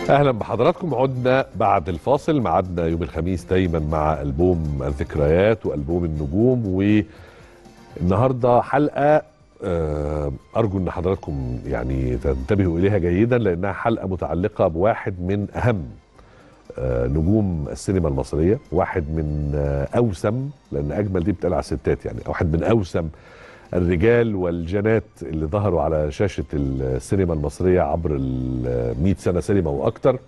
اهلا بحضراتكم عدنا بعد الفاصل معادنا يوم الخميس دايما مع البوم الذكريات والبوم النجوم والنهارده حلقه آه، ارجو ان حضراتكم يعني تنتبهوا اليها جيدا لانها حلقه متعلقه بواحد من اهم آه، نجوم السينما المصريه واحد من آه، اوسم لان اجمل دي بتقال على الستات يعني واحد من اوسم الرجال والجنات اللي ظهروا على شاشه السينما المصريه عبر ال 100 سنه سينما واكثر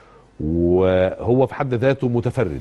وهو في حد ذاته متفرد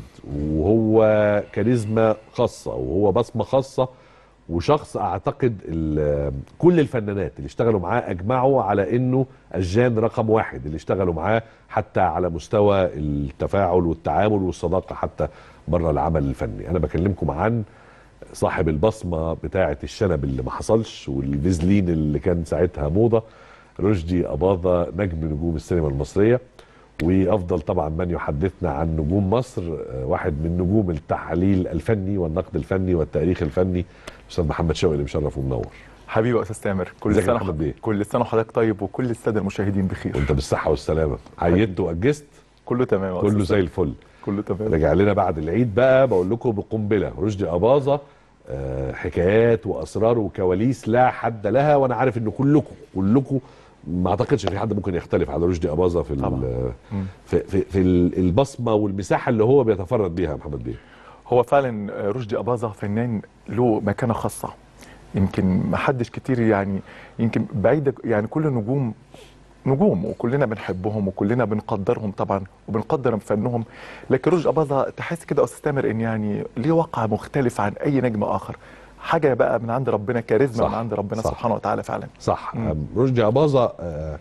وهو كاريزما خاصه وهو بصمه خاصه وشخص اعتقد ال- كل الفنانات اللي اشتغلوا معاه اجمعوا على انه الجان رقم واحد اللي اشتغلوا معاه حتى على مستوى التفاعل والتعامل والصداقه حتى بره العمل الفني انا بكلمكم عن صاحب البصمه بتاعه الشنب اللي ما حصلش والفيزلين اللي كان ساعتها موضه رشدي اباظه نجم نجوم السينما المصريه وافضل طبعا من يحدثنا عن نجوم مصر آه، واحد من نجوم التحليل الفني والنقد الفني والتاريخ الفني استاذ محمد شوقي اللي مشرف ومنور حبيبي يا استاذ تامر كل ازيك يا سنه محمد بيه؟ كل سنه وحضرتك طيب وكل الساده المشاهدين بخير وانت بالصحه والسلامه عيدت واجزت كله تمام يا كله أستاذ زي الفل كله تمام رجع لنا بعد العيد بقى بقول لكم بقنبله رشدي اباظه آه، حكايات واسرار وكواليس لا حد لها وانا عارف ان كلكم كلكم ما اعتقدش في حد ممكن يختلف على رشدي اباظه في طبعاً. ال- مم. في في, في ال- البصمه والمساحه اللي هو بيتفرد بيها يا محمد بيه هو فعلا رشدي اباظه فنان له مكانه خاصه يمكن ما حدش كتير يعني يمكن بعيد يعني كل النجوم نجوم وكلنا بنحبهم وكلنا بنقدرهم طبعا وبنقدر فنهم لكن رشدي اباظه تحس كده يا استاذ تامر ان يعني ليه وقع مختلف عن اي نجم اخر حاجه بقى من عند ربنا كاريزما صح، من عند ربنا صح. سبحانه وتعالى فعلا صح مم. أم، رشدي اباظه آه،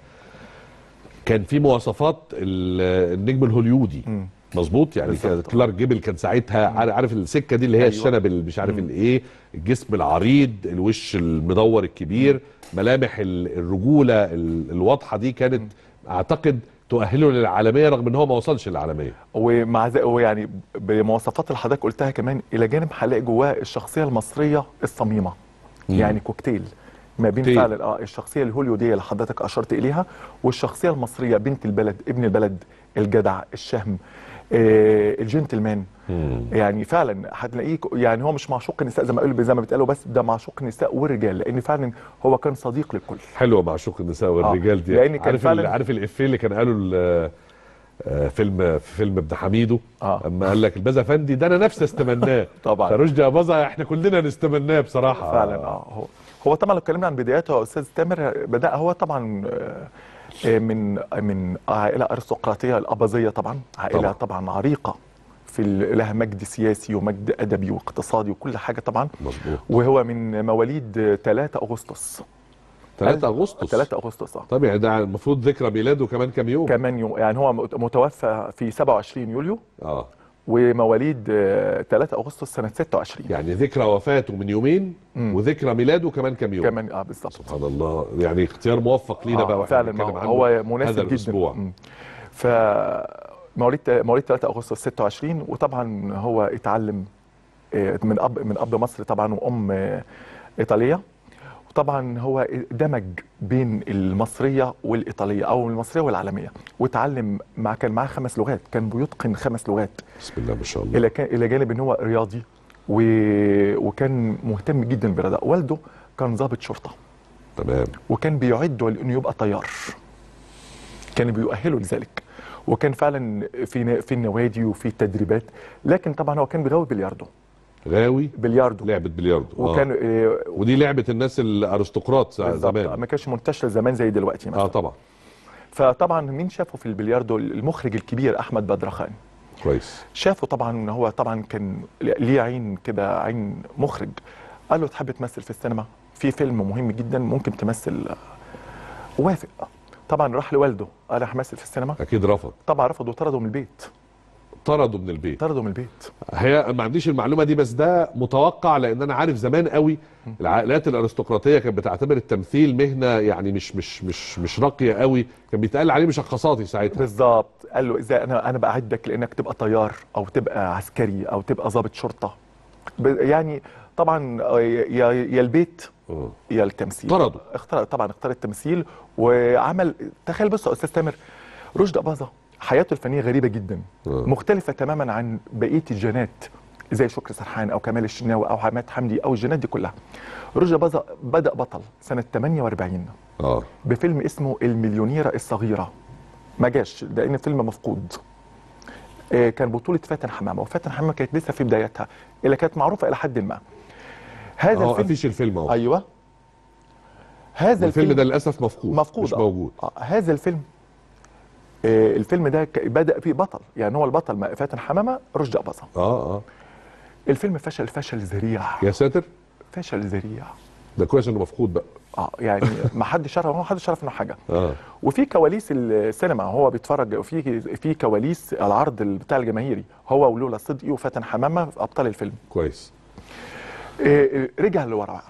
كان في مواصفات ال- النجم الهوليودي مم. مظبوط يعني بالظبط. كان كلارك جيبل كان ساعتها عارف عارف السكه دي اللي هي أيوة. الشنب اللي مش عارف مم. الايه الجسم العريض الوش المدور الكبير ملامح ال- الرجوله ال- الواضحه دي كانت اعتقد تؤهله للعالميه رغم ان هو ما وصلش للعالميه ومع ذلك ويعني بمواصفات اللي حضرتك قلتها كمان الى جانب هنلاقي جواه الشخصيه المصريه الصميمه مم. يعني كوكتيل ما بين كوكتيل. فعلا اه الشخصيه الهوليوديه اللي حضرتك اشرت اليها والشخصيه المصريه بنت البلد ابن البلد الجدع الشهم آه الجنتلمان مم. يعني فعلا هتلاقيه ك- يعني هو مش معشوق النساء زي ما قالوا زي ما بيتقالوا بس ده معشوق النساء والرجال لان فعلا هو كان صديق للكل حلوه معشوق النساء والرجال دي لأن كان عارف ال- فعلا- عارف الافيه اللي كان قاله ال- آه، فيلم في فيلم ابن حميدو آه. اما قال لك الباز افندي ده انا نفسي استمناه طبعا. فرشدي اباظه احنا كلنا نستمناه بصراحه فعلا اه هو هو طبعا لو اتكلمنا عن بداياته يا استاذ تامر بدا هو طبعا آه، آه، من من عائله ارستقراطيه الاباظيه طبعا عائله طبعاً. طبعا, طبعا عريقه في ال- لها مجد سياسي ومجد ادبي واقتصادي وكل حاجه طبعا مظبوط وهو من مواليد 3 اغسطس 3 اغسطس 3 اغسطس اه طب يعني ده المفروض ذكرى ميلاده كمان كام يوم كمان يوم يعني هو مت- متوفى في 27 يوليو اه ومواليد آه، 3 اغسطس سنه 26 يعني ذكرى وفاته من يومين مم. وذكرى ميلاده كمان كام يوم كمان اه بالظبط سبحان الله يعني اختيار موفق لينا آه، بقى واحنا فعلا بنتكلم ما عنه هو هذا مناسب جدا الاسبوع مم. ف مواليد مواليد 3 اغسطس 26 وطبعا هو اتعلم آه، من اب من اب مصري طبعا وام آه، ايطاليه وطبعا هو دمج بين المصريه والايطاليه او المصريه والعالميه وتعلم مع كان معاه خمس لغات كان بيتقن خمس لغات بسم الله ما شاء الله الى كان الى جانب ان هو رياضي و... وكان مهتم جدا بالرياضه والده كان ضابط شرطه تمام وكان بيعده لانه يبقى طيار كان بيؤهله لذلك وكان فعلا في في النوادي وفي التدريبات لكن طبعا هو كان بيغاوي بلياردو غاوي بلياردو لعبه بلياردو وكان آه. آه، ودي لعبه الناس الارستقراط سا- بالظبط زمان ما كانش منتشر زمان زي دلوقتي مثلا اه طبعا فطبعا مين شافه في البلياردو المخرج الكبير احمد بدرخان كويس شافه طبعا ان هو طبعا كان ليه عين كده عين مخرج قال له تحب تمثل في السينما في فيلم مهم جدا ممكن تمثل وافق طبعا راح لوالده قال راح امثل في السينما اكيد رفض طبعا رفض وطرده من البيت طردوا من البيت طرده من البيت هي ما عنديش المعلومه دي بس ده متوقع لان انا عارف زمان قوي العائلات الارستقراطيه كانت بتعتبر التمثيل مهنه يعني مش مش مش مش راقيه قوي كان بيتقال عليه مشخصاتي ساعتها بالظبط قال له اذا انا انا بعدك لانك تبقى طيار او تبقى عسكري او تبقى ضابط شرطه ب- يعني طبعا آه، يا يا البيت آه. يا التمثيل طردوا. اختار طبعا اختار التمثيل وعمل تخيل بص يا استاذ تامر رشدي اباظه حياته الفنيه غريبه جدا آه. مختلفه تماما عن بقيه الجنات زي شكري سرحان او كمال الشناوي او عماد حمدي او الجنات دي كلها رشدي أباظة بدا بطل سنه 48 اه بفيلم اسمه المليونيرة الصغيرة ما جاش لأن فيلم مفقود آه، كان بطولة فاتن حمامة وفاتن حمامة كانت لسه في بدايتها اللي كانت معروفة إلى حد ما هذا اه الفيلم افيش الفيلم اهو أيوه هذا الفيلم ده للاسف مفقود مفقود مش آه. موجود آه. هذا الفيلم آه الفيلم ده ك- بدأ فيه بطل يعني هو البطل ما- فاتن حمامة رشدي أباظة اه اه الفيلم فشل فشل ذريع يا ساتر فشل ذريع ده كويس انه مفقود بقى اه يعني ما حدش عرف ما حدش عرف انه حاجه اه وفي كواليس السينما هو بيتفرج في في كواليس العرض بتاع الجماهيري هو ولولا صدقي وفاتن حمامه في ابطال الفيلم كويس إيه، رجع لورا بقى.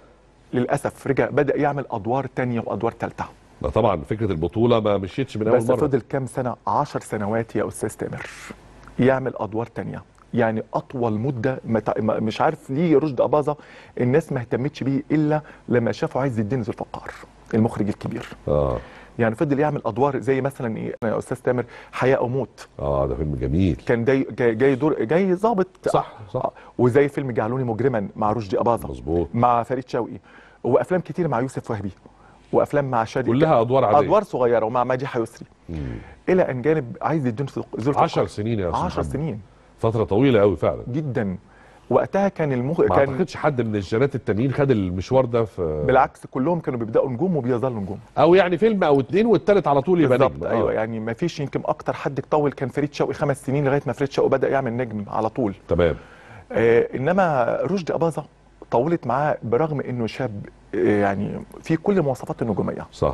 للاسف رجع بدا يعمل ادوار تانية وادوار ثالثه ما طبعا فكره البطوله ما مشيتش من اول بس مره فضل كام سنه 10 سنوات يا استاذ تامر يعمل ادوار تانية يعني اطول مده مت... ما- مش عارف ليه رشدي اباظه الناس ما اهتمتش بيه الا لما شافوا عز الدين ذو الفقار المخرج الكبير اه يعني فضل يعمل ادوار زي مثلا ايه يا استاذ تامر حياه او موت اه ده فيلم جميل كان جاي جاي, جاي دور جاي ظابط صح صح آه، وزي فيلم جعلوني مجرما مع رشدي اباظه مظبوط مع فريد شوقي وافلام كتير مع يوسف وهبي وافلام مع شادي كلها ادوار عاديه ادوار صغيره ومع مديحه يسري مم. الى ان جانب عايز الدين ذو الفقار 10 سنين يا استاذ 10 محمد. سنين فتره طويله قوي فعلا جدا وقتها كان المخ... ما كان اعتقدش حد من الجنات التانيين خد المشوار ده في بالعكس كلهم كانوا بيبداوا نجوم وبيظلوا نجوم او يعني فيلم او اتنين والتالت على طول يبقى بالظبط نجم ايوه آه. يعني ما فيش يمكن اكتر حد طول كان فريد شوقي خمس سنين لغايه ما فريد شوقي بدا يعمل نجم على طول تمام آه انما رشدي اباظه طولت معاه برغم انه شاب آه يعني في كل مواصفات النجوميه صح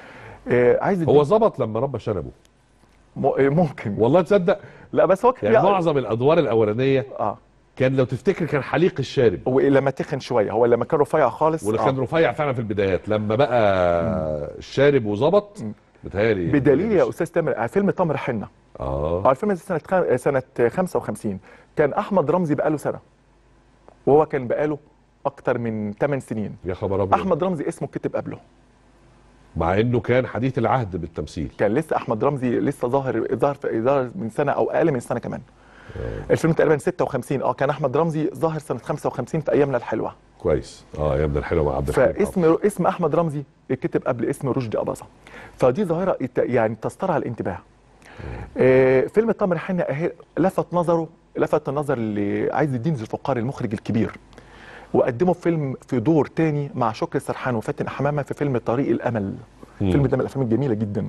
آه عايز هو ظبط لما ربى شنبه م... آه، ممكن والله تصدق لا بس هو كان يعني بيع- معظم الادوار الاولانيه اه كان لو تفتكر كان حليق الشارب ولما تخن شويه هو لما كان رفيع خالص واللي آه. كان رفيع فعلا في البدايات لما بقى الشارب وظبط مم. بتهيألي بدليل يا استاذ تامر على فيلم تمر حنه اه على الفيلم ده سنه خم... سنه 55 كان احمد رمزي بقاله سنه وهو كان بقاله اكتر من 8 سنين يا خبر ابيض احمد رمزي اسمه كتب قبله مع انه كان حديث العهد بالتمثيل كان لسه احمد رمزي لسه ظاهر ظاهر في ظاهر من سنه او اقل من سنه كمان الفيلم تقريبا 56 اه كان احمد رمزي ظاهر سنه 55 في ايامنا الحلوه كويس اه ايامنا الحلوه مع عبد الحليم حافظ. فاسم اسم احمد رمزي اتكتب قبل اسم رشدي اباظه فدي ظاهره ات- يعني تستر على الانتباه آه فيلم تمر حنه أهي لفت نظره لفت النظر لعز الدين ذو الفقار المخرج الكبير وقدمه في فيلم في دور تاني مع شكري سرحان وفاتن حمامه في فيلم طريق الامل مم. الفيلم ده من الافلام الجميله جدا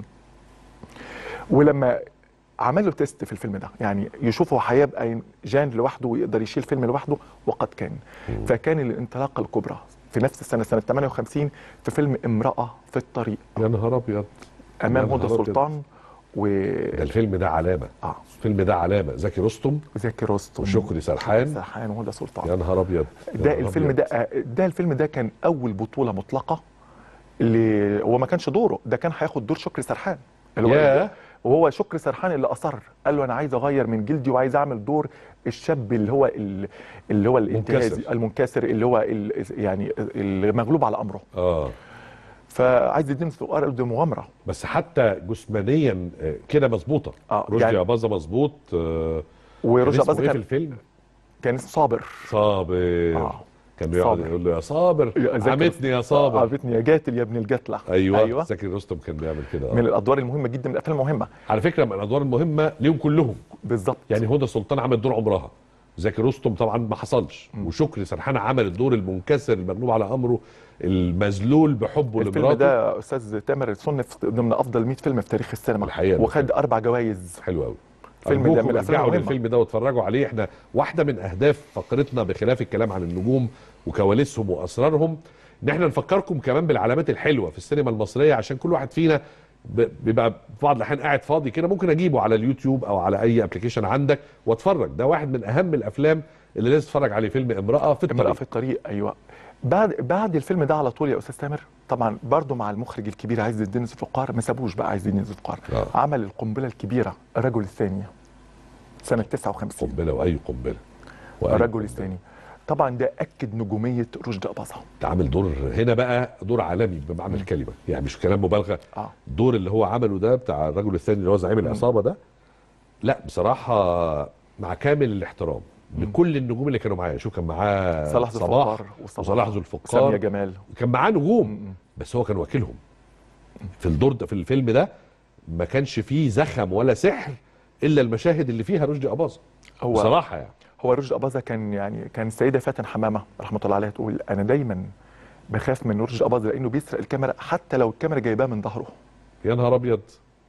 ولما عمل له تيست في الفيلم ده يعني يشوف هو هيبقى جان لوحده ويقدر يشيل فيلم لوحده وقد كان فكان الانطلاقه الكبرى في نفس السنه سنه 58 في فيلم امراه في الطريق يا نهار ابيض امام يا هدى نهار أبيض. سلطان و ده الفيلم ده علامه اه الفيلم ده علامه زكي رستم زكي رستم وشكري سرحان. سرحان وهدى سلطان يا نهار ابيض يا ده نهار الفيلم أبيض. ده ده الفيلم ده كان اول بطوله مطلقه اللي هو ما كانش دوره ده كان هياخد دور شكري سرحان اللي هو ياه. وهو شكري سرحان اللي اصر قال له انا عايز اغير من جلدي وعايز اعمل دور الشاب اللي هو ال- اللي هو الانتهازي منكسر. المنكسر اللي هو ال- يعني المغلوب على امره اه فعايز الدين الفقار دي مغامره بس حتى جسمانيا آه، كده مظبوطه آه، رشدي يعني- اباظه مظبوط آه، كان ورشدي اسمه اباظه ايه في كان الفيلم كان اسمه صابر صابر آه. كان بيقعد صابر. يقول له يا صابر يا زكي عمتني يا آه، صابر عمتني يا جاتل يا ابن الجتله ايوه, ايوه زكي رستم كان بيعمل كده من آه. الادوار المهمه جدا من الافلام المهمه على فكره من الادوار المهمه ليهم كلهم بالظبط يعني هدى سلطان عمل دور عمرها زكي رستم طبعا ما حصلش وشكري سرحان عمل الدور المنكسر المغلوب على امره المذلول بحبه الفيلم لمراته ده يا استاذ تامر صنف ضمن افضل 100 فيلم في تاريخ السينما الحقيقة وخد اربع جوائز حلو قوي الفيلم ده من الأفلام ارجعوا المهمة. للفيلم ده واتفرجوا عليه احنا واحده من اهداف فقرتنا بخلاف الكلام عن النجوم وكواليسهم واسرارهم ان احنا نفكركم كمان بالعلامات الحلوه في السينما المصريه عشان كل واحد فينا ب- بيبقى في بعض الاحيان قاعد فاضي كده ممكن اجيبه على اليوتيوب او على اي ابلكيشن عندك واتفرج ده واحد من اهم الافلام اللي لازم تتفرج عليه فيلم امراه في امرأة الطريق في الطريق ايوه بعد بعد الفيلم ده على طول يا استاذ تامر طبعا برضو مع المخرج الكبير عز الدين ذو الفقار ما سابوش بقى عز الدين ذو الفقار آه. عمل القنبله الكبيره الرجل الثاني سنه 59 قنبله واي قنبله وأي الرجل قنبلة. الثاني طبعا ده اكد نجوميه رشدي اباظه ده عامل دور هنا بقى دور عالمي بمعنى الكلمه يعني مش كلام مبالغه اه الدور اللي هو عمله ده بتاع الرجل الثاني اللي هو زعيم العصابه ده لا بصراحه مع كامل الاحترام لكل النجوم اللي كانوا معاه شوف كان معاه صلاح ذو صلاح الفقار وصلاح ذو سامية الفقار جمال كان معاه نجوم م- م. بس هو كان وكيلهم في الدور ده في الفيلم ده ما كانش فيه زخم ولا سحر الا المشاهد اللي فيها رشدي اباظه هو بصراحه يعني هو رشدي اباظه كان يعني كان السيده فاتن حمامه رحمه الله عليها تقول انا دايما بخاف من رشدي اباظه لانه بيسرق الكاميرا حتى لو الكاميرا جايباه من ظهره يا نهار ابيض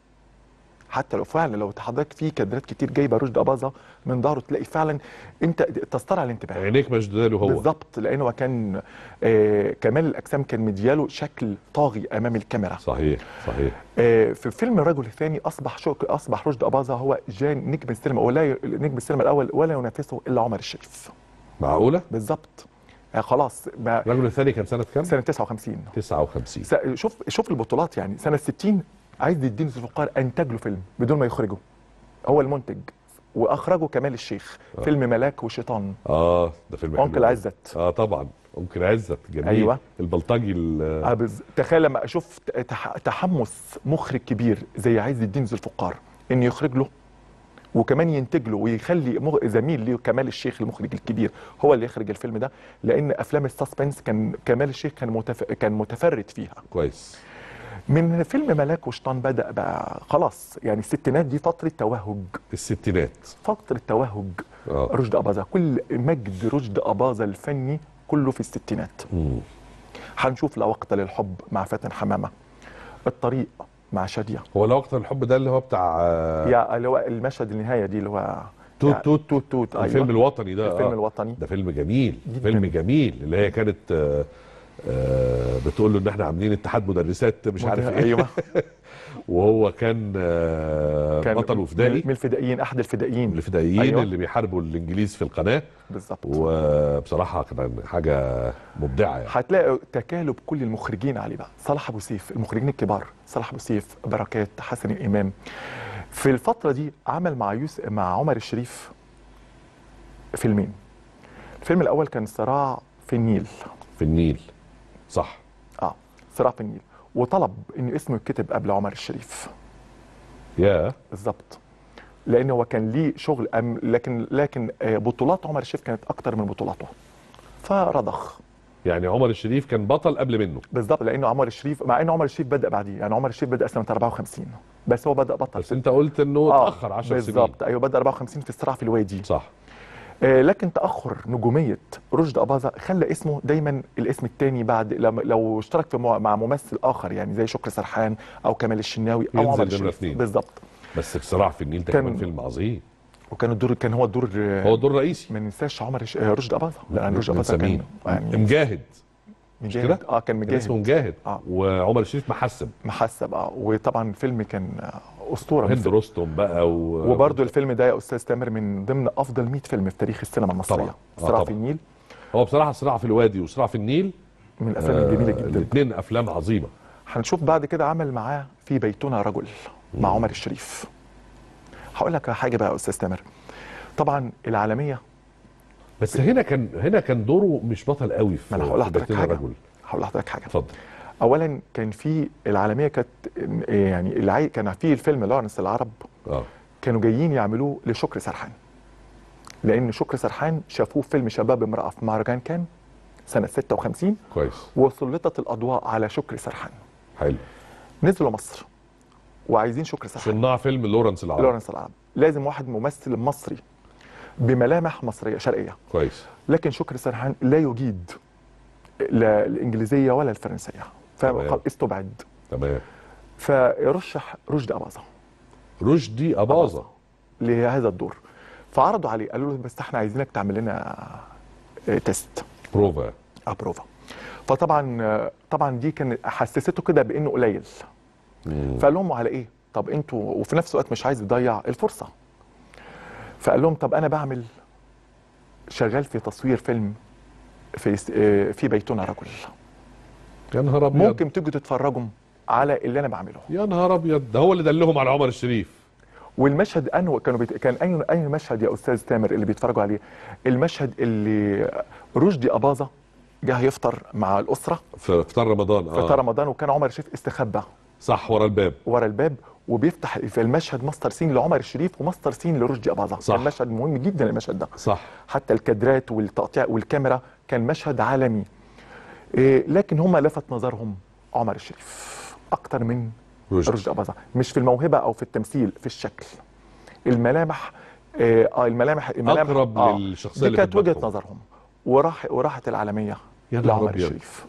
حتى لو فعلا لو حضرتك في كادرات كتير جايبه رشدي اباظه من ظهره تلاقي فعلا انت تسترعى الانتباه عينيك مشدوده له هو بالظبط لانه هو كان آه كمال الاجسام كان مدياله شكل طاغي امام الكاميرا صحيح صحيح آه في فيلم الرجل الثاني اصبح شو اصبح رشدي اباظه هو جان نجم السينما ولا ي- نجم السينما الاول ولا ينافسه الا عمر الشريف معقوله بالظبط آه خلاص ما الرجل الثاني كان سنه كام سنه 59 59 س- شوف شوف البطولات يعني سنه 60 عايز الدين ذو الفقار انتج له فيلم بدون ما يخرجه هو المنتج واخرجه كمال الشيخ آه. فيلم ملاك وشيطان اه ده فيلم حلو انكل أوي. عزت اه طبعا ممكن عزت جميل أيوة. البلطجي ال- آه بز... تخيل لما اشوف ت- تح... تحمس مخرج كبير زي عز الدين ذو الفقار انه يخرج له وكمان ينتج له ويخلي مغ... زميل ليه كمال الشيخ المخرج الكبير هو اللي يخرج الفيلم ده لان افلام السسبنس كان كمال الشيخ كان متف... كان متفرد فيها كويس من فيلم ملاك وشيطان بدا بقى خلاص يعني الستينات دي فتره توهج الستينات فتره توهج اه رشدي اباظه كل مجد رشدي اباظه الفني كله في الستينات مم. هنشوف لا وقت للحب مع فاتن حمامه الطريق مع شاديه هو لا وقت الحب ده اللي هو بتاع آه، يا اللي هو المشهد النهايه دي اللي هو توت يا- توت توت توت الفيلم أيوة. الوطني ده الفيلم آه. الوطني ده فيلم جميل جداً. فيلم جميل اللي هي كانت آه، آه، بتقول له ان احنا عاملين اتحاد مدرسات مش عارف ايه ايوه وهو كان آه، كان بطل وفدائي من الفدائيين احد الفدائيين الفدائيين أيوة. اللي بيحاربوا الانجليز في القناه بالظبط وبصراحه كان حاجه مبدعه يعني هتلاقي تكالب كل المخرجين عليه بقى صلاح ابو سيف المخرجين الكبار صلاح ابو سيف بركات حسن الامام في الفتره دي عمل مع يوسف مع عمر الشريف فيلمين الفيلم الاول كان صراع في النيل في النيل صح اه صراع في النيل وطلب ان اسمه يتكتب قبل عمر الشريف يا بالظبط لان هو كان ليه شغل أم لكن لكن آه، بطولات عمر الشريف كانت اكتر من بطولاته فرضخ يعني عمر الشريف كان بطل قبل منه بالظبط لان عمر الشريف مع ان عمر الشريف بدا بعديه يعني عمر الشريف بدا سنه 54 بس هو بدا بطل بس انت قلت انه آه، اتاخر 10 سنين بالظبط ايوه بدا 54 في الصراع في الوادي صح آه لكن تاخر نجوميه رشدي اباظه خلى اسمه دايما الاسم الثاني بعد لما لو اشترك في مع مع ممثل اخر يعني زي شكري سرحان او كمال الشناوي او ينزل عمر نمرة الشريف اتنين. بالظبط بس الصراع في النيل ده كان- كمان فيلم عظيم وكان الدور كان هو الدور هو دور رئيسي ما ننساش عمر الش- آه، رشدي اباظه لان رشدي من اباظه كان سمين يعني مجاهد مجاهد كده؟ اه كان كان اسمه مجاهد مجاهد آه. وعمر الشريف محسب محسب اه وطبعا الفيلم كان آه، اسطوره هند رستم بقى و... وبرده الفيلم ده يا استاذ تامر من ضمن افضل 100 فيلم في تاريخ السينما المصريه طبعاً. آه، صراع طبعاً. في النيل هو بصراحه صراع في الوادي وصراع في النيل من الافلام الجميله جدا الاثنين افلام عظيمه هنشوف بعد كده عمل معاه في بيتنا رجل مع عمر الشريف هقول لك حاجه بقى يا استاذ تامر طبعا العالميه بس هنا كان هنا كان دوره مش بطل قوي في ما انا هقول في لحضرتك بيتنا حاجه رجل هقول لحضرتك حاجه اتفضل اولا كان في العالميه كانت يعني العي... كان في الفيلم لورنس العرب اه كانوا جايين يعملوه لشكري سرحان لان شكري سرحان شافوه في فيلم شباب امراه في مهرجان كان سنه 56 كويس وسلطت الاضواء على شكري سرحان حلو نزلوا مصر وعايزين شكري سرحان صناع فيلم لورنس العرب لورنس العرب لازم واحد ممثل مصري بملامح مصريه شرقيه كويس لكن شكري سرحان لا يجيد لا الانجليزيه ولا الفرنسيه تمام. فقال استبعد تمام فيرشح رشدي اباظه رشدي اباظه لهذا الدور فعرضوا عليه قالوا له بس احنا عايزينك تعمل لنا آه، تيست بروفا ابروفا فطبعا آه، طبعا دي كان حسسته كده بانه قليل مم. فقال لهم على ايه طب انتوا وفي نفس الوقت مش عايز يضيع الفرصه فقال لهم طب انا بعمل شغال في تصوير فيلم في آه، في بيتنا رجل يا نهار ابيض ممكن تيجوا تتفرجوا على اللي انا بعمله يا نهار ابيض ده هو اللي دلهم على عمر الشريف والمشهد انه كانوا بيت... كان اي اي مشهد يا استاذ تامر اللي بيتفرجوا عليه المشهد اللي رشدي اباظه جه يفطر مع الاسره في فطار رمضان في اه رمضان وكان عمر الشريف استخبى صح ورا الباب ورا الباب وبيفتح في المشهد ماستر سين لعمر الشريف وماستر سين لرشدي اباظه صح. كان مشهد مهم جدا المشهد ده صح حتى الكادرات والتقطيع والكاميرا كان مشهد عالمي إيه لكن هم لفت نظرهم عمر الشريف اكتر من رشدي. رشدي اباظه مش في الموهبه او في التمثيل في الشكل الملامح اه آه، الملامح الملامح أقرب للشخصية دي اللي في كانت وجهه دماغهم. نظرهم وراح وراحت العالميه يا نهار لعمر أبيض. الشريف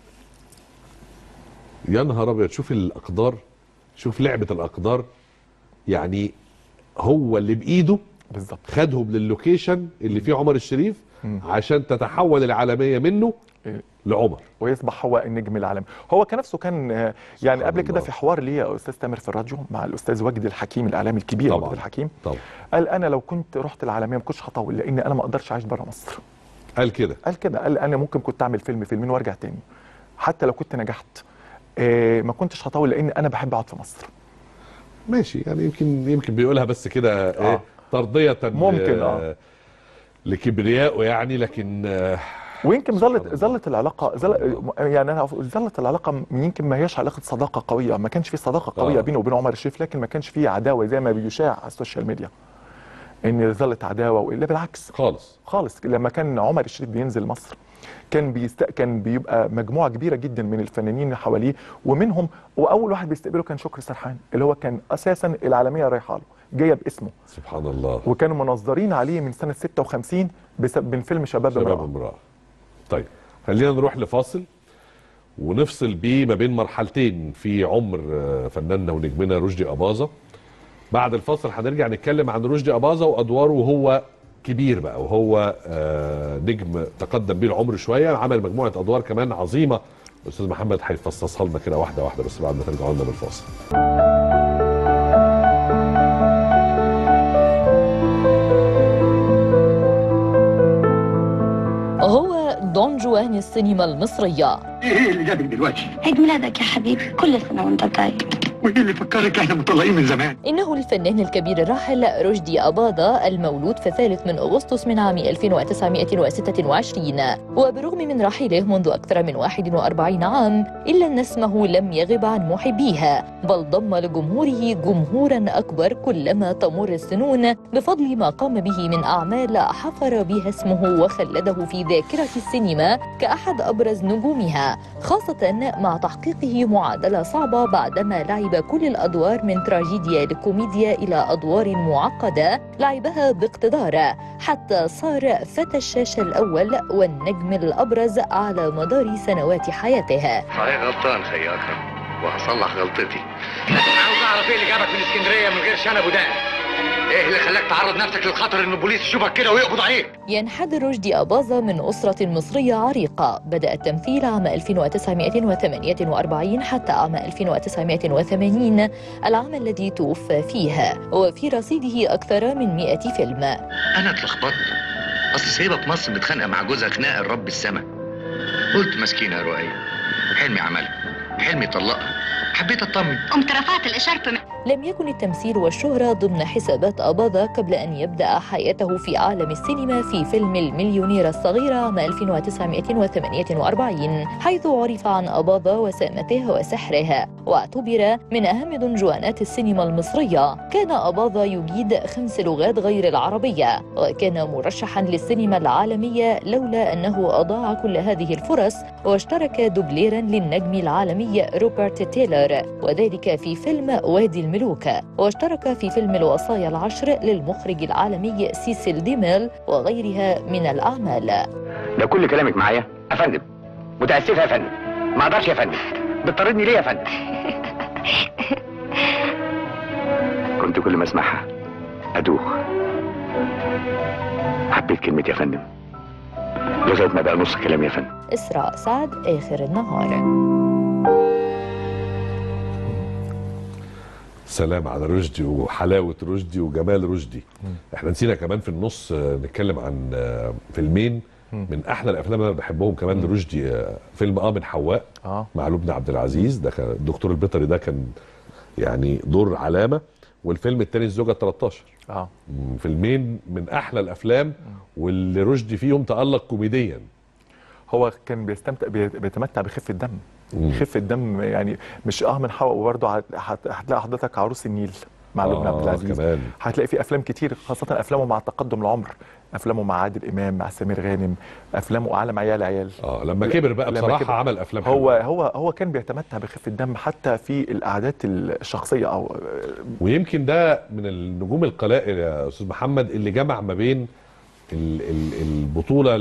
يا نهار ابيض شوف الاقدار شوف لعبه الاقدار يعني هو اللي بايده بالظبط خدهم للوكيشن اللي فيه عمر الشريف مم. عشان تتحول العالميه منه إيه. لعمر ويصبح هو النجم العالمي هو كان نفسه كان آه، يعني سبحان قبل كده الله. في حوار ليه يا استاذ تامر في الراديو مع الاستاذ وجدي الحكيم الاعلامي الكبير طبعاً. وجدي الحكيم طبعا قال انا لو كنت رحت العالميه ما كنتش هطول لان انا ما اقدرش اعيش بره مصر قال كده قال كده قال انا ممكن كنت اعمل فيلم فيلمين وارجع تاني حتى لو كنت نجحت آه، ما كنتش هطول لان انا بحب اقعد في مصر ماشي يعني يمكن يمكن بيقولها بس كده آه. ايه ترضيه ممكن، آه. لكبريائه يعني لكن آه، ويمكن سبحان ظلت الله. ظلت العلاقه سبحان ظل يعني انا ظلت العلاقه م- يمكن ما هياش علاقه صداقه قويه ما كانش في صداقه قويه آه. بينه وبين عمر الشريف لكن ما كانش في عداوه زي ما بيشاع على السوشيال ميديا ان ظلت عداوه والا بالعكس خالص خالص لما كان عمر الشريف بينزل مصر كان بيست... كان بيبقى مجموعه كبيره جدا من الفنانين اللي حواليه ومنهم واول واحد بيستقبله كان شكري سرحان اللي هو كان اساسا العالميه رايحه له جايه باسمه سبحان الله وكانوا منظرين عليه من سنه 56 بسبب من فيلم شباب, شباب امرأة. امراه طيب خلينا نروح لفاصل ونفصل بيه ما بين مرحلتين في عمر آه، فناننا ونجمنا رشدي اباظه بعد الفاصل هنرجع نتكلم عن رشدي اباظه وادواره وهو كبير بقى وهو آه، نجم تقدم بيه العمر شويه عمل مجموعه ادوار كمان عظيمه الاستاذ محمد هيفصصها لنا كده واحده واحده بس بعد ما ترجعوا لنا من الفاصل هو دون جوان السينما المصرية ايه اللي جابك دلوقتي؟ عيد ميلادك يا حبيبي كل سنة وانت طيب وايه اللي فكرك احنا مطلعين من زمان؟ إنه الفنان الكبير الراحل رشدي أباضة المولود في الثالث من أغسطس من عام 1926 وبرغم من رحيله منذ أكثر من 41 عام إلا أن اسمه لم يغب عن محبيه بل ضم لجمهوره جمهورا أكبر كلما تمر السنون بفضل ما قام به من أعمال حفر بها اسمه وخلده في ذاكرة السينما كأحد أبرز نجومها خاصة مع تحقيقه معادلة صعبة بعدما لعب كل الأدوار من تراجيديا لكوميديا إلى أدوار معقدة لعبها باقتدار حتى صار فتى الشاشة الأول والنجم الأبرز على مدار سنوات حياته صحيح غلطان خي اكرم وهصلح غلطتي عاوز اعرف ايه اللي جابك من اسكندريه من غير شنب ودان؟ ايه اللي خلاك تعرض نفسك للخطر ان البوليس يشوفك كده ويقبض عليك؟ ينحدر رشدي أباظة من أسرة مصرية عريقة بدأ التمثيل عام 1948 حتى عام 1980 العام الذي توفى فيه وفي رصيده أكثر من 100 فيلم انا اتلخبطت اصل سايبه في مصر متخانقه مع جوزها خناقه الرب السما قلت مسكينه يا رؤية حلمي عملها حلمي طلقها حبيت اطمن قمت رفعت الإشارة لم يكن التمثيل والشهرة ضمن حسابات أباظة قبل أن يبدأ حياته في عالم السينما في فيلم المليونيرة الصغيرة عام 1948 حيث عرف عن أباظة وسامته وسحره واعتبر من أهم دنجوانات السينما المصرية كان أباظة يجيد خمس لغات غير العربية وكان مرشحا للسينما العالمية لولا أنه أضاع كل هذه الفرص واشترك دوبليرا للنجم العالمي روبرت تايلر وذلك في فيلم وادي الملوك واشترك في فيلم الوصايا العشر للمخرج العالمي سيسيل ديميل وغيرها من الأعمال ده كل كلامك معايا يا فندم متاسفه يا فندم ما اقدرش يا فندم بتطردني ليه يا فندم كنت كل ما اسمعها ادوخ حبيت كلمتي يا فندم لغايه ما بقى نص كلامي يا فندم إسراء سعد آخر النهار سلام على رشدي وحلاوه رشدي وجمال رشدي احنا نسينا كمان في النص آه، نتكلم عن آه، فيلمين من احلى الافلام اللي انا بحبهم كمان لرشدي آه، فيلم اه من حواء اه مع لبنى عبد العزيز ده كان الدكتور البيطري ده كان يعني دور علامه والفيلم الثاني الزوجه 13 اه مم، فيلمين من احلى الافلام واللي رشدي فيهم تالق كوميديا هو كان بيستمتع بي- بيتمتع بخفه دم مم. خفه دم يعني مش اه من حق وبرضه هت- هت- هتلاقي حضرتك عروس النيل مع لبنى عبد آه العزيز كمان هتلاقي في افلام كتير خاصه افلامه مع تقدم العمر افلامه مع عادل امام مع سمير غانم افلامه عالم عيال عيال اه لما كبر بقى لما بصراحه كبر. عمل افلام هو حلوة. هو هو كان بيتمتع بخفه دم حتى في القعدات الشخصيه او ويمكن ده من النجوم القلائل يا استاذ محمد اللي جمع ما بين ال- ال- البطوله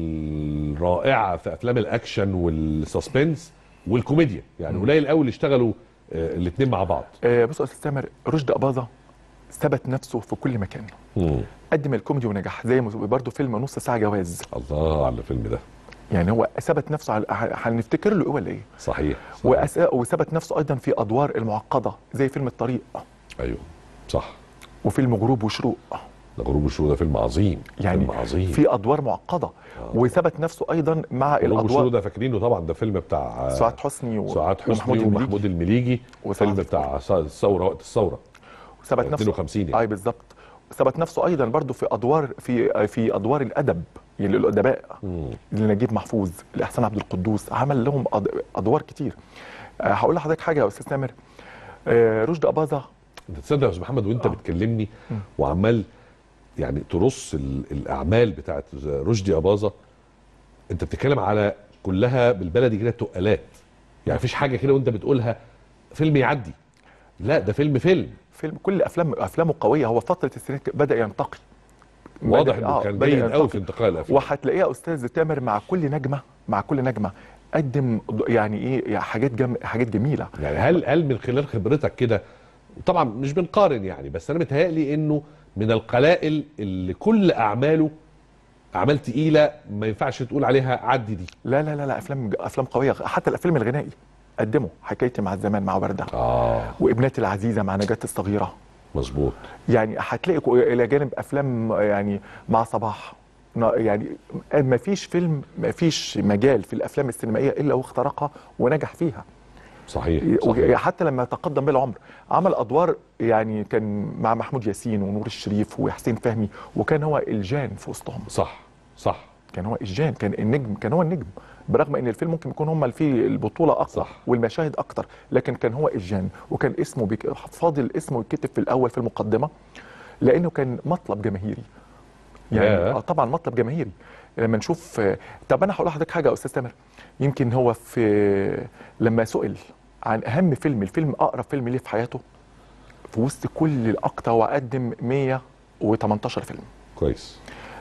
الرائعه في افلام الاكشن والسسبنس والكوميديا يعني قليل قوي اللي اشتغلوا الاثنين مع بعض آه، بص يا استاذ تامر رشدي اباظه ثبت نفسه في كل مكان مم. قدم الكوميدي ونجح زي ما برضه فيلم نص ساعه جواز الله على الفيلم ده يعني هو ثبت نفسه على ه- هنفتكر له ايه ولا ايه صحيح, صحيح. وأس... وثبت نفسه ايضا في ادوار المعقده زي فيلم الطريق ايوه صح وفيلم غروب وشروق ده غروب الشروق ده فيلم عظيم يعني فيلم عظيم في ادوار معقده وثبت نفسه ايضا مع غروب الشروق الادوار ده فاكرينه طبعا ده فيلم بتاع سعاد حسني و... سعاد حسني ومحمود المليجي. ومحمود المليجي وسعاد فيلم بتاع الثوره وقت الثوره ثبت نفسه 52 يعني. اي بالظبط ثبت نفسه ايضا برضه في ادوار في في ادوار الادب يعني الادباء مم. لنجيب محفوظ لاحسان عبد القدوس عمل لهم أد... ادوار كتير أه هقول لحضرتك حاجه يا استاذ تامر أه رشدي اباظه انت تصدق يا استاذ محمد وانت آه. بتكلمني وعمال يعني ترص ال- الاعمال بتاعت رشدي اباظه انت بتتكلم على كلها بالبلدي كده تقالات يعني مفيش حاجه كده وانت بتقولها فيلم يعدي لا ده فيلم فيلم فيلم كل افلام افلامه قويه هو فتره السنين بدا ينتقي واضح بدأ- انه آه، كان بدأ جيد قوي ينتقي. في انتقاء الافلام وهتلاقيه يا استاذ تامر مع كل نجمه مع كل نجمه قدم ض- يعني ايه يعني حاجات جم... حاجات جميله يعني هل هل من خلال خبرتك كده طبعا مش بنقارن يعني بس انا متهيألي انه من القلائل اللي كل اعماله اعمال تقيله ما ينفعش تقول عليها عدي دي لا لا لا لا افلام افلام قويه حتى الافلام الغنائي قدمه حكايتي مع الزمان مع ورده اه وابنتي العزيزه مع نجاة الصغيره مظبوط يعني هتلاقي كو- الى جانب افلام يعني مع صباح نا- يعني ما فيش فيلم ما فيش مجال في الافلام السينمائيه الا واخترقها ونجح فيها صحيح, وج- صحيح. حتى لما تقدم بالعمر عمل ادوار يعني كان مع محمود ياسين ونور الشريف وحسين فهمي وكان هو الجان في وسطهم صح صح كان هو الجان كان النجم كان هو النجم برغم ان الفيلم ممكن يكون هم اللي فيه البطوله اقوى صح. والمشاهد اكتر لكن كان هو الجان وكان اسمه بيك... فاضل اسمه يتكتب في الاول في المقدمه لانه كان مطلب جماهيري يعني ياه. آه طبعا مطلب جماهيري لما نشوف آه، طب انا هقول لحضرتك حاجه يا استاذ تامر يمكن هو في لما سئل عن اهم فيلم الفيلم اقرب فيلم ليه في حياته في وسط كل الاقطع وقدم 118 فيلم كويس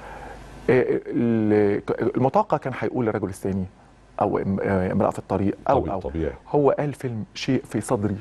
آه، ال- المتوقع كان هيقول الرجل الثاني او ام- آه، امراه في الطريق او طبيعي او طبيعي هو قال فيلم شيء في صدري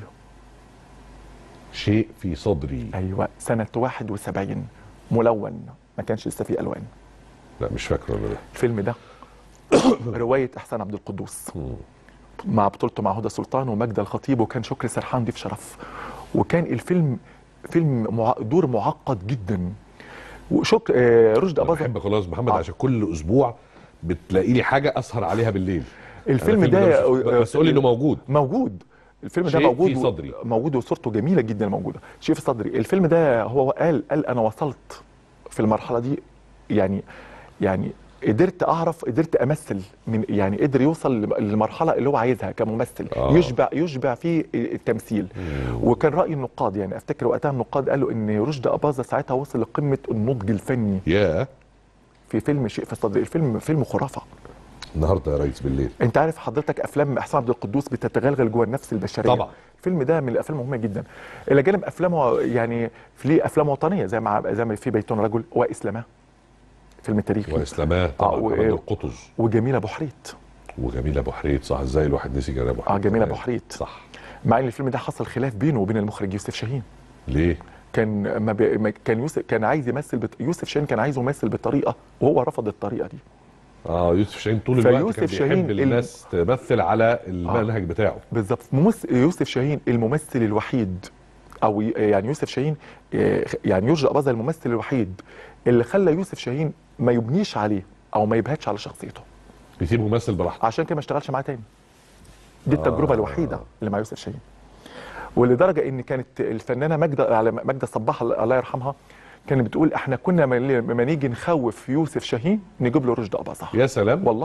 شيء في صدري ايوه سنه 71 ملون ما كانش لسه فيه الوان لا مش فاكره انا ده الفيلم ده روايه احسان عبد القدوس مم. مع بطولته مع هدى سلطان وماجدة الخطيب وكان شكري سرحان ضيف شرف وكان الفيلم فيلم مع... دور معقد جدا وشك آه رشدي انا اباظه بحب خلاص محمد آه. عشان كل اسبوع بتلاقي لي حاجه اسهر عليها بالليل الفيلم أنا ده مش- بس قول لي انه موجود موجود الفيلم ده شيء موجود في و- صدري. موجود وصورته جميله جدا موجوده شيء في صدري الفيلم ده هو قال قال انا وصلت في المرحله دي يعني يعني قدرت اعرف قدرت امثل من يعني قدر يوصل لم- للمرحله اللي هو عايزها كممثل آه. يشبع يشبع في التمثيل وكان راي النقاد يعني افتكر وقتها النقاد قالوا ان رشدي اباظه ساعتها وصل لقمه النضج الفني يا في فيلم شيء في صدري الفيلم فيلم خرافه النهارده يا ريس بالليل انت عارف حضرتك افلام احسان عبد القدوس بتتغلغل جوه النفس البشريه طبعا. الفيلم ده من الافلام المهمه جدا الى جانب افلامه يعني في ليه افلام وطنيه زي ما زي ما في بيتون رجل واسلامه فيلم تاريخي واسلاماه طبعا آه، و- محمد القطز وجميله ابو حريت وجميله ابو حريت صح ازاي الواحد نسي جميله ابو حريت اه جميله ابو كمان. حريت صح مع ان الفيلم ده حصل خلاف بينه وبين المخرج يوسف شاهين ليه كان ما بي... ما كان يوسف كان عايز يمثل بت... يوسف شاهين كان عايزه يمثل بالطريقه وهو رفض الطريقه دي اه يوسف شاهين طول الوقت فيوسف كان بيحب شاهين ال- الناس تمثل على المنهج بتاعه بالظبط ممثل يوسف شاهين الممثل الوحيد او ي- يعني يوسف شاهين آه، يعني يرجى اباظه الممثل الوحيد اللي خلى يوسف شاهين ما يبنيش عليه او ما يبهتش على شخصيته بيسيب ممثل براحته عشان كده ما اشتغلش معاه تاني دي التجربه آه. الوحيده اللي مع يوسف شاهين ولدرجه ان كانت الفنانه ماجده على ماجده صباح الله يرحمها كانت بتقول احنا كنا لما نيجي نخوف يوسف شاهين نجيب له رشدي اباظه يا سلام والله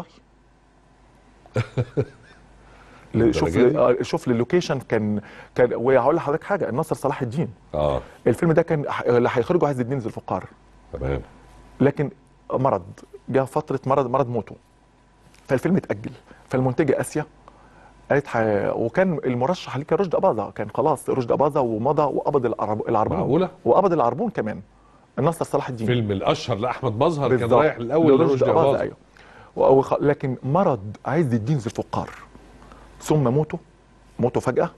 ل- شوف للدرجة دي؟ آه، شوف اللوكيشن كان كان وهقول لحضرتك حاجه الناصر صلاح الدين اه الفيلم ده كان ح- اللي هيخرجوا عز الدين ذو الفقار تمام لكن مرض جاء فتره مرض مرض موته فالفيلم اتاجل فالمنتجه اسيا قالت ح... وكان المرشح اللي كان رشدي اباظه كان خلاص رشدي اباظه ومضى وقبض العرب... العربون معقولة؟ وقبض العربون كمان الناصر صلاح الدين فيلم الاشهر لاحمد مظهر كان بالظبط. رايح الاول لرشدي لرشدي أباظة، اباظه ايوه و- وخ- لكن مرض عز الدين ذو الفقار ثم موته موته فجأة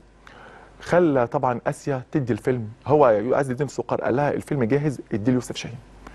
خلى طبعا اسيا تدي الفيلم هو عز الدين ذو الفقار قال لها الفيلم جاهز ادي يوسف شاهين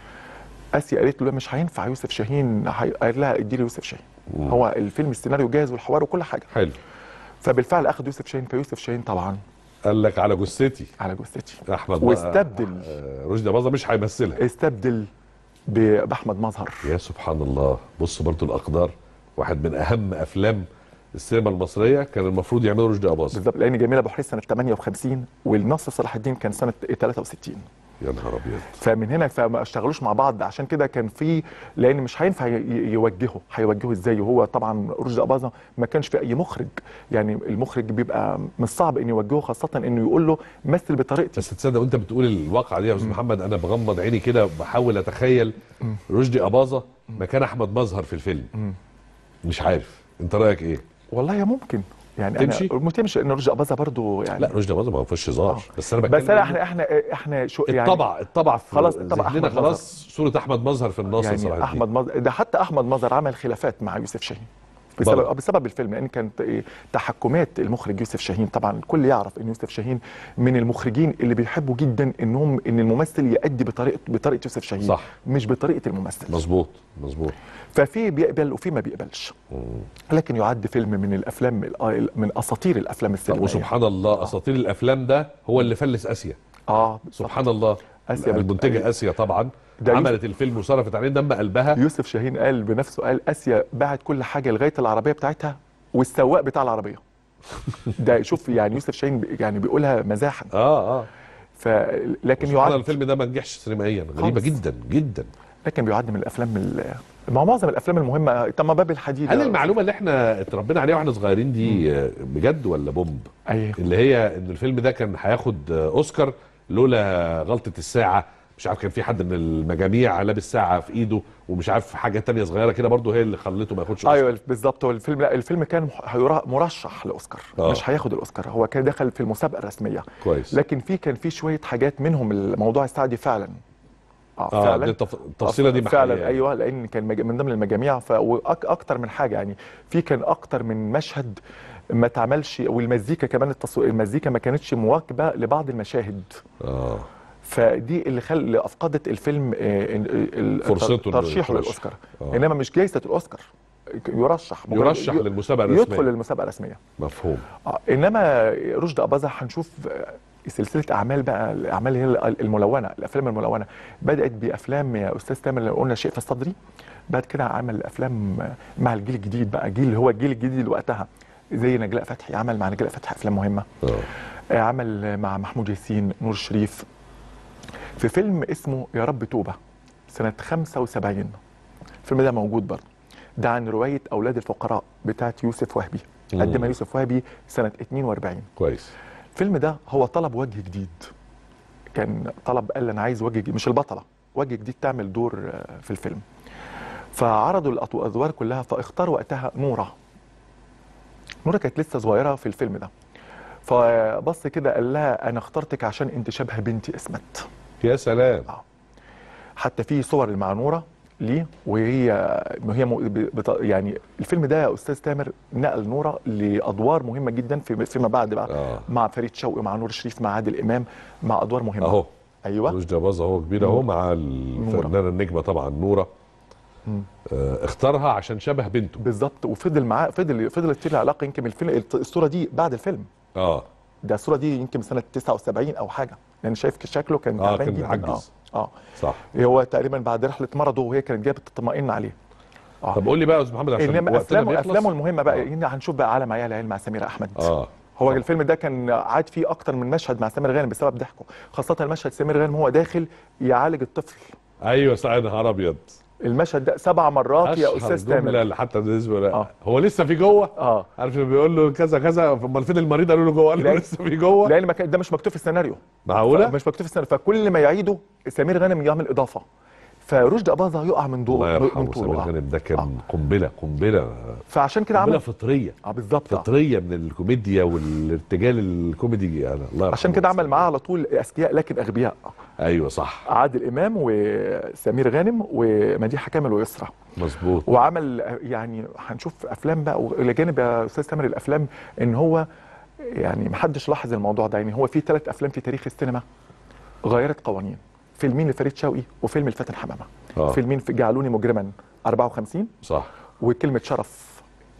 اسيا قالت له لا مش هينفع يوسف شاهين هي- قال لها ادي يوسف شاهين هو الفيلم السيناريو جاهز والحوار وكل حاجه حلو فبالفعل اخذ يوسف شاهين فيوسف شاهين طبعا قال لك على جثتي على جثتي احمد بقى- واستبدل آه، رشدي اباظه مش هيمثلها استبدل ب- باحمد مظهر يا سبحان الله بص برضو الاقدار واحد من اهم افلام السينما المصريه كان المفروض يعملوا رشدي اباظه بالظبط لان جميل ابو حريص سنه 58 والناصر صلاح الدين كان سنه 63 يا نهار ابيض فمن هنا فما اشتغلوش مع بعض عشان كده كان في لان مش هينفع ي- ي- يوجهه هيوجهه ازاي وهو طبعا رشدي اباظه ما كانش في اي مخرج يعني المخرج بيبقى من الصعب انه يوجهه خاصه انه يقول له مثل بطريقتي بس تصدق وانت بتقول الواقعه دي يا استاذ محمد انا بغمض عيني كده بحاول اتخيل رشدي اباظه مكان احمد مظهر في الفيلم مش عارف انت رايك ايه والله يا ممكن يعني تمشي؟ انا تمشي ان رشدي اباظه برضو يعني لا رشدي اباظه ما فيهوش هزار بس انا بتكلم بس أنا احنا احنا احنا شو يعني الطبع الطبع في خلاص الطبع ذهننا أحمد خلاص صوره احمد مظهر في الناصر صلاح يعني الدين احمد مظهر ده حتى احمد مظهر عمل خلافات مع يوسف شاهين برضه. بسبب بسبب الفيلم لان كانت إيه، تحكمات المخرج يوسف شاهين طبعا الكل يعرف ان يوسف شاهين من المخرجين اللي بيحبوا جدا انهم ان الممثل يأدي بطريقه بطريقه يوسف شاهين صح. مش بطريقه الممثل مظبوط مظبوط ففي بيقبل وفي ما بيقبلش لكن يعد فيلم من الافلام ال- من اساطير الافلام طب السينمائيه وسبحان الله اساطير الافلام ده هو اللي فلس اسيا اه سبحان الله آسيا بت- المنتجه اسيا طبعا ده يوسف- عملت الفيلم وصرفت عليه دم قلبها يوسف شاهين قال بنفسه قال اسيا باعت كل حاجه لغايه العربيه بتاعتها والسواق بتاع العربيه ده شوف يعني يوسف شاهين بي- يعني بيقولها مزاحا اه اه ف لكن سبحان الله يعد الفيلم ده ما نجحش سينمائيا غريبه خالص. جدا جدا لكن بيعد من الافلام ال- ما هو معظم الافلام المهمه طب ما باب الحديد هل يا- المعلومه اللي احنا اتربينا عليها واحنا صغيرين دي آه، بجد ولا بومب ايوه اللي هي ان الفيلم ده كان هياخد آه، اوسكار لولا غلطه الساعه مش عارف كان في حد من المجاميع لابس ساعه في ايده ومش عارف حاجه تانية صغيره كده برضو هي اللي خلته ما ياخدش أوسكار. ايوه بالظبط هو الفيلم لا الفيلم كان مح- هيرا- مرشح لاوسكار آه. مش هياخد الاوسكار هو كان دخل في المسابقه الرسميه كويس لكن في كان في شويه حاجات منهم الموضوع الساعه دي فعلا اه, اه دي التف- التفصيله دي محلية فعلا يعني. ايوه لان كان مج- من ضمن المجاميع ف... واكتر من حاجه يعني في كان اكتر من مشهد ما اتعملش والمزيكا كمان التصوير المزيكا ما كانتش مواكبه لبعض المشاهد اه فدي اللي خل اللي افقدت الفيلم آه، ال- ال- فرصته إنه ترشيحه يترشح. للاوسكار آه. انما مش جايزه الاوسكار يرشح مجرد- يرشح ي- للمسابقه الرسميه يدخل المسابقه الرسميه مفهوم آه، انما رشدي اباظه هنشوف آه، سلسله اعمال بقى الاعمال هي الملونه الافلام الملونه بدات بافلام يا استاذ تامر اللي قلنا شيء في الصدري بعد كده عمل افلام آه، مع الجيل الجديد بقى جيل اللي هو الجيل الجديد اللي وقتها زي نجلاء فتحي عمل مع نجلاء فتحي افلام مهمه اه آه، عمل مع محمود ياسين نور الشريف في فيلم اسمه يا رب توبه سنه 75 الفيلم ده موجود برضه ده عن روايه اولاد الفقراء بتاعت يوسف وهبي مم. قدمها يوسف وهبي سنه 42 كويس الفيلم ده هو طلب وجه جديد كان طلب قال انا عايز وجه جديد مش البطله وجه جديد تعمل دور آه، في الفيلم فعرضوا الأطو- الادوار كلها فاختار وقتها نوره نوره كانت لسه صغيره في الفيلم ده فبص كده قال لها انا اخترتك عشان انت شبه بنتي اسمت يا سلام حتى في صور مع نوره ليه وهي هي م- بت- يعني الفيلم ده يا استاذ تامر نقل نوره لادوار مهمه جدا في فيما بعد بقى آه. مع فريد شوقي مع نور الشريف مع عادل امام مع ادوار مهمه اهو ايوه رشدي اباظه اهو كبير اهو مع الفنانه النجمه طبعا نوره آه اختارها عشان شبه بنته بالظبط وفضل معاه فضل فضلت في العلاقه يمكن الفيلم الصوره دي بعد الفيلم اه ده الصوره دي يمكن سنه 79 او حاجه لان شايف شكله كان آه، تعبان كان جدا عجز. اه اه صح هو تقريبا بعد رحله مرضه وهي كانت جايه بتطمئن عليه آه. طب قول لي بقى يا استاذ محمد عشان انما وقتنا افلامه بيخلص افلامه المهمه بقى آه. هنا هنشوف بقى عالم عيال العيال مع سمير احمد اه هو طبعا. الفيلم ده كان عاد فيه اكتر من مشهد مع سمير غانم بسبب ضحكه خاصه المشهد سمير غانم هو داخل يعالج الطفل ايوه صح يا نهار ابيض المشهد ده سبع مرات يا اشهر استاذ جمله تامر اللي حتى بالنسبه له آه. هو لسه في جوه اه عارف اللي بيقول له كذا كذا امال فين المريض قالوا له جوه قال له لا. لسه في جوه لان ما كان ده مش مكتوب في السيناريو معقوله مش مكتوب في السيناريو فكل ما يعيده سمير غانم يعمل اضافه فرشدي اباظه يقع من الله دوره يرحمه من سمير طوله آه. غانم ده كان آه. قنبله قنبله فعشان كده قنبله عمل فطريه اه بالظبط آه. فطريه من الكوميديا والارتجال الكوميدي يعني الله عشان يرحمه. كده عمل معاه على طول اذكياء لكن اغبياء ايوه صح عادل امام وسمير غانم ومديحه كامل ويسرى مظبوط وعمل آه، يعني هنشوف افلام بقى الى جانب يا استاذ تامر الافلام ان هو يعني محدش لاحظ الموضوع ده يعني هو في ثلاث افلام في تاريخ السينما غيرت قوانين فيلمين لفريد شوقي وفيلم الفاتن حمامه آه. فيلمين في جعلوني مجرما 54 صح وكلمه شرف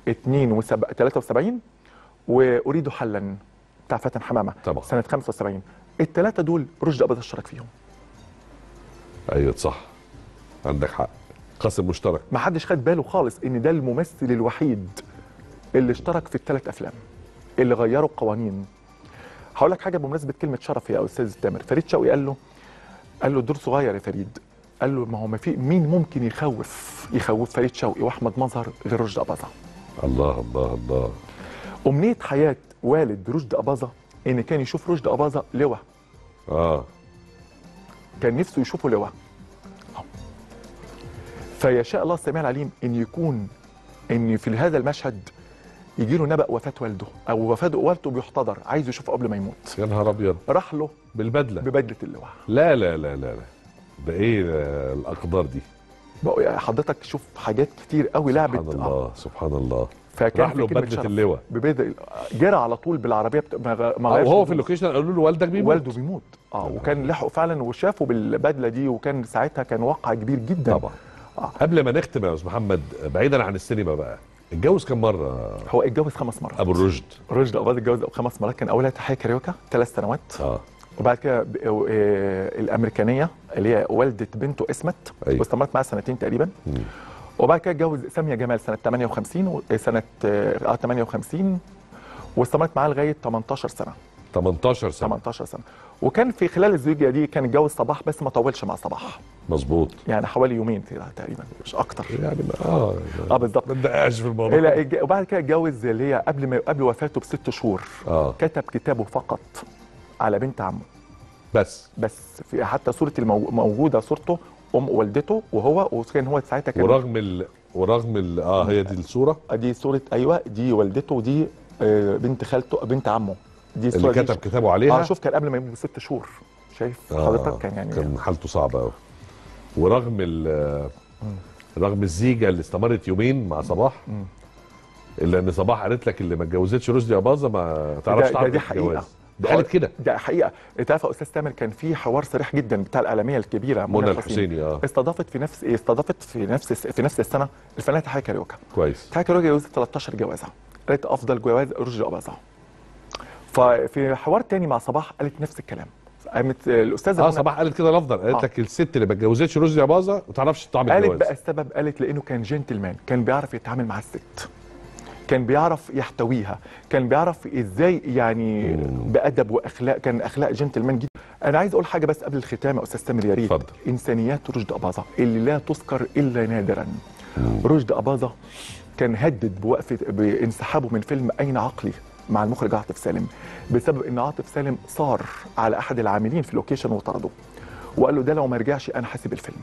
73 واريد حلا بتاع فاتن حمامه طبعا. سنه 75 الثلاثه دول رشدي اباظه اشترك فيهم ايوه صح عندك حق قاسم مشترك ما حدش خد باله خالص ان ده الممثل الوحيد اللي اشترك في الثلاث افلام اللي غيروا القوانين هقول لك حاجه بمناسبه كلمه شرف يا استاذ تامر فريد شوقي قال له قال له الدور صغير يا فريد قال له ما هو ما في مين ممكن يخوف يخوف فريد شوقي واحمد مظهر غير رشدي اباظه الله الله الله امنيه حياه والد رشدي اباظه ان كان يشوف رشدي اباظه لواء اه كان نفسه يشوفه لواء فيشاء الله السميع العليم ان يكون ان في هذا المشهد يجي له نبأ وفاة والده او وفاة والده بيحتضر عايز يشوفه قبل ما يموت يا نهار ابيض راح له بالبدله ببدله اللواء لا لا لا لا لا ده ايه ده الاقدار دي بقوا يعني حضرتك شوف حاجات كتير قوي لعبت سبحان الله سبحان الله فكان راح في له كلمة ببدله شرف. اللواء ببدل جرى على طول بالعربيه بت... ما غ- ما غيرش وهو في هدومه. اللوكيشن قالوا له والدك بيموت والده بيموت اه وكان لحقه فعلا وشافه بالبدله دي وكان ساعتها كان واقع كبير جدا طبعا آه. قبل ما نختم يا استاذ محمد بعيدا عن السينما بقى اتجوز كم مره هو اتجوز خمس مرات ابو الرشد رشدي اباظه اتجوز خمس مرات كان اولها تحية كاريوكا ثلاث سنوات اه وبعد كده ب- آه، الامريكانيه اللي هي والده بنته اسمت أيوة. واستمرت معاها سنتين تقريبا مم. وبعد كده اتجوز ساميه جمال سنه 58 و- آه، سنه اه آه، 58 واستمرت معاه لغايه 18 سنه 18 سنه 18 سنه وكان في خلال الزوجيه دي كان اتجوز صباح بس ما طولش مع صباح مظبوط يعني حوالي يومين كده تقريبا مش اكتر يعني ما اه اه بالظبط ما ندققش في الموضوع الى الج- وبعد كده اتجوز اللي هي قبل ما قبل وفاته بست شهور اه كتب كتابه فقط على بنت عمه بس بس في حتى صورة المو... موجودة صورته أم والدته وهو وكان هو ساعتها كان ورغم ال... ورغم ال... اه هي دي الصوره دي صورة أيوه دي والدته ودي آه، بنت خالته بنت عمه دي اللي الصورة دي كتب كتابه عليها اه شوف كان قبل ما يموت بست شهور شايف آه، حضرتك كان يعني كان حالته صعبه قوي ورغم ال رغم الزيجه اللي استمرت يومين مع صباح مم. الا ان صباح قالت لك اللي ما اتجوزتش رشدي اباظه ما تعرفش ده- تعمل دي حقيقة. الجواز ده قالت كده ده حقيقة انت عارف يا استاذ تامر كان في حوار صريح جدا بتاع الاعلاميه الكبيره منى الحسيني اه استضافت في نفس ايه استضافت في نفس في نفس السنه الفنانه تحية كاريوكا كويس تحية كاريوكا جوزت 13 جوازه قالت افضل جواز رشدي اباظه ففي حوار تاني مع صباح قالت نفس الكلام قامت الاستاذه اه منى صباح قالت كده لفظا قالت آه. لك الست اللي ما اتجوزتش رشدي اباظه ما تعرفش تعمل قالت جواز بقى السبب قالت لانه كان جنتلمان كان بيعرف يتعامل مع الست كان بيعرف يحتويها كان بيعرف ازاي يعني مم. بادب واخلاق كان اخلاق جنتلمان جدا انا عايز اقول حاجه بس قبل الختام يا استاذ سامر يا ريت اتفضل. انسانيات رشدي اباظه اللي لا تذكر الا نادرا رشدي اباظه كان هدد بوقف بانسحابه من فيلم اين عقلي مع المخرج عاطف سالم بسبب ان عاطف سالم صار على احد العاملين في اللوكيشن وطرده وقال له ده لو ما رجعش انا حاسب الفيلم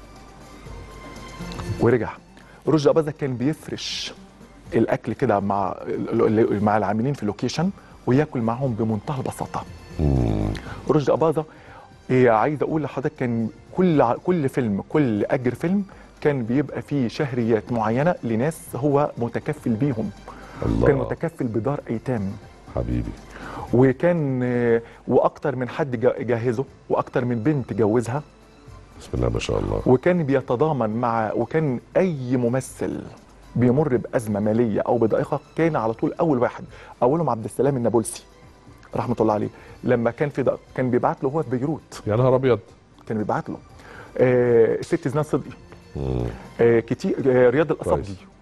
ورجع رشدي اباظه كان بيفرش الاكل كده مع مع العاملين في اللوكيشن وياكل معاهم بمنتهى البساطه مم. رشدي اباظه إيه عايز اقول لحضرتك كان كل ع- كل فيلم كل اجر فيلم كان بيبقى فيه شهريات معينه لناس هو متكفل بيهم الله كان متكفل بدار ايتام حبيبي وكان آه، واكتر من حد جا- جهزه واكتر من بنت جوزها بسم الله ما شاء الله وكان بيتضامن مع وكان اي ممثل بيمر بازمه ماليه او بضائقه كان على طول اول واحد اولهم عبد السلام النابلسي رحمه الله عليه لما كان في ضائقة كان بيبعت له هو في بيروت يا نهار ابيض كان بيبعت له آه الست زناد صدقي مم. آه كتير آه رياض القصبجي كويس.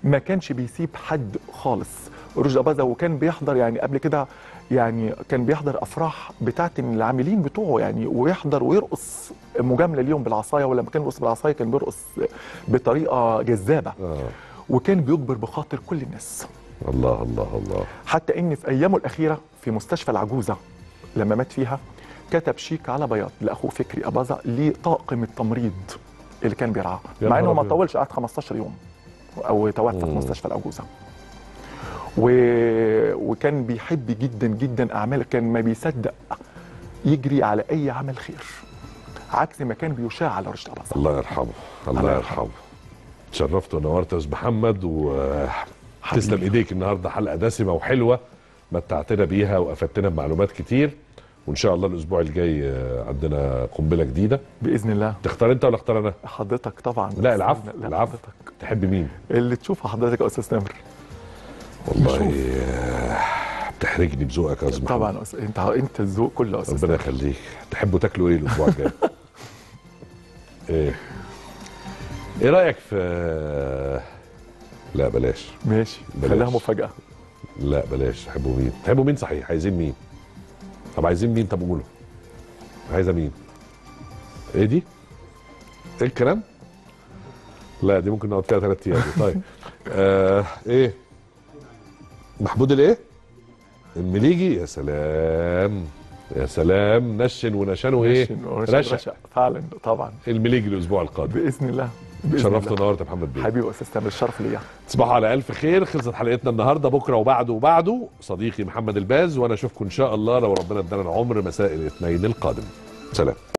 ما كانش بيسيب حد خالص رشدي اباظه وكان بيحضر يعني قبل كده يعني كان بيحضر افراح بتاعت العاملين بتوعه يعني ويحضر ويرقص مجامله ليهم بالعصايه ولما كان بيرقص بالعصايه كان بيرقص بطريقه جذابه آه. وكان بيجبر بخاطر كل الناس الله الله الله حتى ان في ايامه الاخيره في مستشفى العجوزه لما مات فيها كتب شيك على بياض لاخوه فكري اباظه لطاقم التمريض اللي كان بيرعاه يا مع انه نهار ما أبيض. طولش قعد 15 يوم او توفى في مم. مستشفى العجوزه و... وكان بيحب جدا جدا اعمال كان ما بيصدق يجري على اي عمل خير عكس ما كان بيشاع على رشدي اباظه الله يرحمه الله الله يرحمه تشرفت ونورت يا استاذ محمد وتسلم ايديك النهارده حلقه دسمه وحلوه متعتنا بيها وافدتنا بمعلومات كتير وان شاء الله الاسبوع الجاي آه، عندنا قنبله جديده باذن الله تختار انت ولا اختار انا حضرتك طبعا لا العفو لا العفو حضرتك تحب مين اللي تشوفه حضرتك يا استاذ تامر والله آه، بتحرجني بذوقك يا استاذ محمد طبعا يا أستاذ- انت انت الذوق كله يا استاذ ربنا تامر. يخليك تحبوا تاكلوا ايه الاسبوع الجاي ايه ايه رايك في لا بلاش ماشي بلاش. خليها مفاجاه لا بلاش تحبوا مين تحبوا مين صحيح عايزين مين طب عايزين مين طب قولوا عايزه مين ايه دي ايه الكلام لا دي ممكن نقعد فيها ثلاث ايام دي. طيب آه ايه محمود الايه المليجي يا سلام يا سلام نشن ونشان وايه رشا رشا رشا فعلا طبعا المليجي الاسبوع القادم باذن الله بإذن شرفت الله. ونورت يا محمد بيه حبيبي يا استاذ تامر الشرف ليا تصبحوا على الف خير خلصت حلقتنا النهارده بكره وبعده وبعده صديقي محمد الباز وانا اشوفكم ان شاء الله لو ربنا ادانا العمر مساء الاثنين القادم سلام